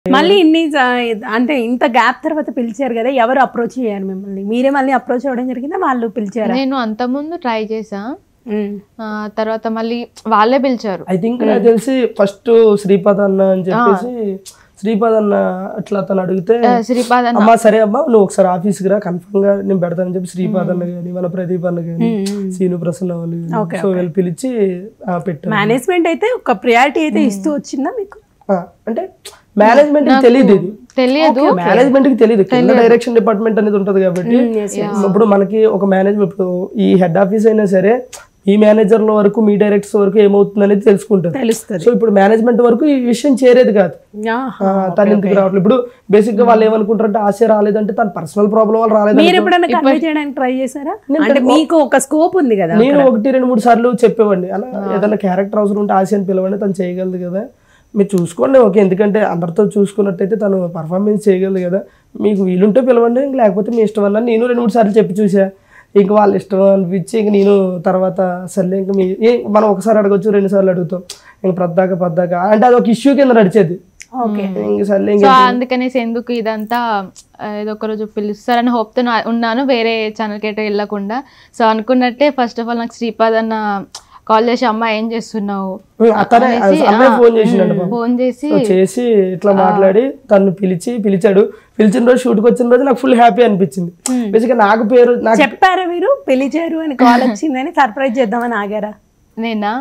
మళ్ళీ ఇన్ని జా- అంటే ఇంత గ్యాప్ తర్వాత పిలిచారు కదా ఎవరు అప్రోచ్ చేయారు మిమ్మల్ని మీరే మళ్ళీ అప్రోచ్ అవ్వడం జరిగిందా వాళ్ళు పిలిచారా నేను అంతకుముందు ట్రై చేసా ఉమ్. ఆ, తర్వాత మళ్ళీ వాళ్ళే పిలిచారు ఐ థింక్ నాకు తెలిసి ఫస్ట్ శ్రీపాద్ అన్న అని చెప్పేసి శ్రీపాద్ అన్న అట్లా తను అడిగితే ఆ, శ్రీపాద్ అన్న అమ్మా సరే అమ్మా నువ్వు ఒకసారి ఆఫీస్కి రా కన్ఫర్మ్ గా నేను పెడతానని చెప్పి శ్రీపాద్ అన్న కానీ మన ప్రదీప్ అన్న కానీ సీను ప్రసన్న వాళ్ళు గాని. సో వీళ్ళు పిలిచి ఆ, పెట్టారు మేనేజ్మెంట్ అయితే ఒక ప్రియారిటీ అయితే ఇస్తూ వచ్చిందా మీకు ఆ, అంటే మేనేజ్మెంట్ తెలియదు ఇది తెలియదు మేనేజ్మెంట్ కి తెలియదు కింద డైరెక్షన్ డిపార్ట్మెంట్ అనేది ఉంటది కాబట్టి ఇప్పుడు మనకి ఒక మేనేజ్మెంట్ ఇప్పుడు ఈ హెడ్ ఆఫీస్ అయినా సరే ఈ మేనేజర్ల వరకు మీ డైరెక్టర్స్ వరకు ఏమవుతుంది అనేది తెలుసుకుంటారు తెలుస్తుంది సో ఇప్పుడు మేనేజ్మెంట్ వరకు ఈ విషయం చేరేది కాదు ఆహా. ఆ, తను ఎందుకు రావట్లేదు ఇప్పుడు బేసిక్ గా వాళ్ళు ఏమనుకుంటారంటే ఆశ రాలేదంటే తన పర్సనల్ ప్రాబ్లం వల్ల రాలేదు మీరు ఎప్పుడైనా కన్వే చేయడానికి ట్రై చేశారా అంటే మీకు ఒక స్కోప్ ఉంది కదా నేను ఒకటి రెండు మూడు సార్లు చెప్పేవాడిని అలా ఏదైనా క్యారెక్టర్ అవసరం ఉంటే ఆశ అని పిలవండి తను చేయగలదు కదా మీరు చూసుకోండి ఓకే ఎందుకంటే అందరితో చూసుకున్నట్టయితే తను పర్ఫార్మెన్స్ చేయగలదు కదా మీకు వీలుంటే పిలవండి ఇంక లేకపోతే మీ ఇష్టం అన్న నేను రెండు మూడు సార్లు చెప్పి చూసా ఇంక వాళ్ళ ఇష్టం అనిపించి ఇంక నేను తర్వాత సర్లే ఇంక మీ ఏ మనం ఒకసారి అడగొచ్చు రెండు సార్లు అడుగుతాం ఇంక ప్రద్దాక పద్దాక అంటే అది ఒక ఇష్యూ కింద నడిచేది ఓకే ఇంక సర్లే ఇంక సో అందుకనేసి ఎందుకు ఇదంతా ఆ, ఏదో ఒక రోజు పిలుస్తారని hope తో నా- ఉన్నాను వేరే ఛానల్కి అయితే వెళ్ళకుండా సో అనుకున్నట్టే ఫస్ట్ ఆఫ్ ఆల్ నాకు శ్రీపాద్ అన్న కాల్ చేసి అమ్మ ఏం చేస్తున్నావు అతనే అన్నయ్య ఫోన్ చేసిండంట పాపం. ఫోన్ చేసి సో చేసి ఇట్లా మాట్లాడి తను పిలిచి పిలిచాడు పిలిచిన రోజు షూట్కి వచ్చిన రోజు నాకు ఫుల్ హ్యాపీ అనిపించింది బేసిక్గా నాకు పేరు నాకు చెప్పారా మీరు పిలిచారు అని కాల్ వచ్చిందని సర్ప్రైజ్ చేద్దామని ఆగారా నేనా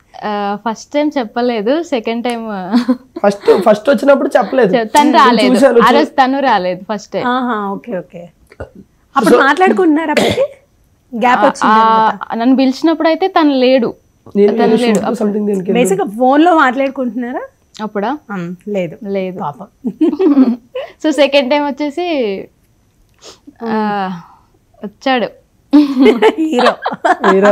ఫస్ట్ టైం చెప్పలేదు సెకండ్ టైం ఫస్ట్ ఫస్ట్ వచ్చినప్పుడు చెప్పలేదు తను రాలేదు చూశాను, ఆ రోజు తను రాలేదు ఫస్ట్ టైం ఆహా ఓకే ఓకే అప్పుడు మాట్లాడుకుంటున్నారా అప్పటికి గ్యాప్ వచ్చింది నన్ను పిలిచినప్పుడు అయితే తను లేడు నేను సంథింగ్ దీనికి బేసిక్ ఫోన్ లో మాట్లాడుకుంటున్నారా అప్పుడా ఉమ్, లేదు లేదు పాపం సో సెకండ్ టైం వచ్చేసి ఆ, వచ్చాడు హీరో మీరా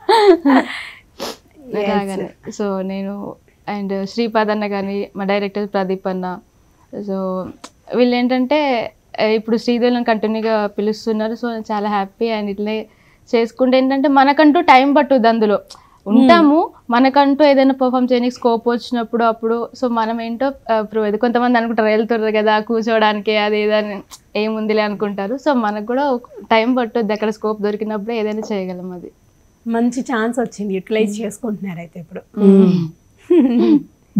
అలాగనే సో నేను అండ్ శ్రీపాద్ అన్న కానీ మా డైరెక్టర్ ప్రదీప్ అన్న సో వీళ్ళు ఏంటంటే ఆ, ఇప్పుడు శ్రీదేవిని కంటిన్యూగా పిలుస్తున్నారు సో నేను చాలా హ్యాపీ అండ్ ఇట్లే చేసుకుంటే ఏంటంటే మనకంటూ టైం పట్టుద్ది అందులో ఉంటాము మనకంటూ ఏదైనా పర్ఫామ్ చేయడానికి స్కోప్ వచ్చినప్పుడు అప్పుడు సో మనం ఏంటో ప్రూవ్ అది కొంతమంది అనుకుంటారు వెళ్తుర్రు కదా కూర్చోవడానికి అది ఏదని ఏముందిలే అనుకుంటారు సో మనకు కూడా టైం పట్టుద్ది అక్కడ స్కోప్ దొరికినప్పుడు ఏదైనా చేయగలం అది మంచి ఛాన్స్ వచ్చింది యూటిలైజ్ చేసుకుంటున్నారు అయితే ఇప్పుడు